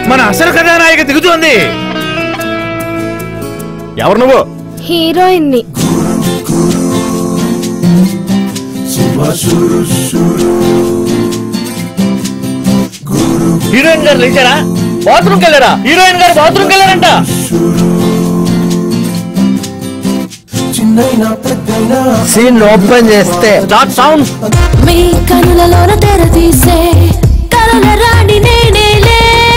మన అసలు కథానాయిక దిగుతోంది ఎవరు నువ్వు హీరోయిన్ ని హీరోయిన్ గారు లేచారా బాత్రూమ్కి వెళ్ళారా హీరోయిన్ గారు బాత్రూమ్కి వెళ్ళారంట సీన్ ఓపెన్ చేస్తే స్టార్ట్ సౌండ్ మీ కనులలోన తెర తీసే కలల రాణి నేనేలే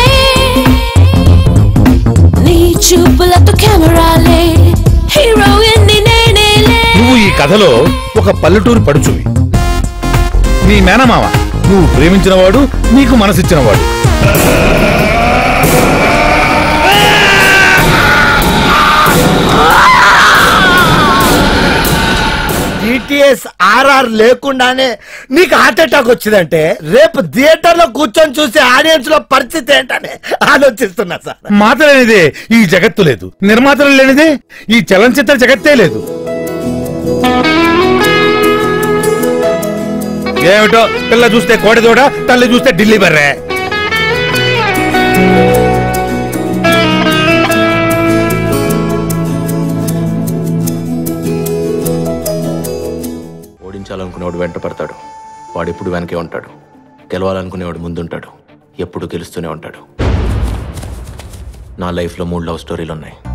నీ చూపులతో కెమెరాలే హీరోయిన్ ని నేనేలే నువ్వు ఈ కథలో ఒక పల్లెటూరు పడుచువి నీ మేనమావ నువ్వు ప్రేమించినవాడు నీకు మనసిచ్చినవాడు డిటిఎస్ ఆర్ఆర్ లేకుండానే నీకు హార్ట్ అటాక్ వచ్చిందంటే రేపు థియేటర్ లో కూర్చొని చూసే ఆడియన్స్ లో పరిస్థితి ఏంటని ఆలోచిస్తున్నా సార్ మాత లేనిదే ఈ జగత్తు లేదు నిర్మాతలు లేనిదే ఈ చలనచిత్ర జగత్తే లేదు ఏమిటో పిల్ల చూస్తే కోడెదోడ తల్లి చూస్తే ఢిల్లీ బర్రే ఓడించాలనుకునేవాడు వెంట పడతాడు వాడెప్పుడు వెనకే ఉంటాడు గెలవాలనుకునేవాడు ముందుంటాడు ఎప్పుడు గెలుస్తూనే ఉంటాడు నా లైఫ్లో మూడు లవ్ స్టోరీలు ఉన్నాయి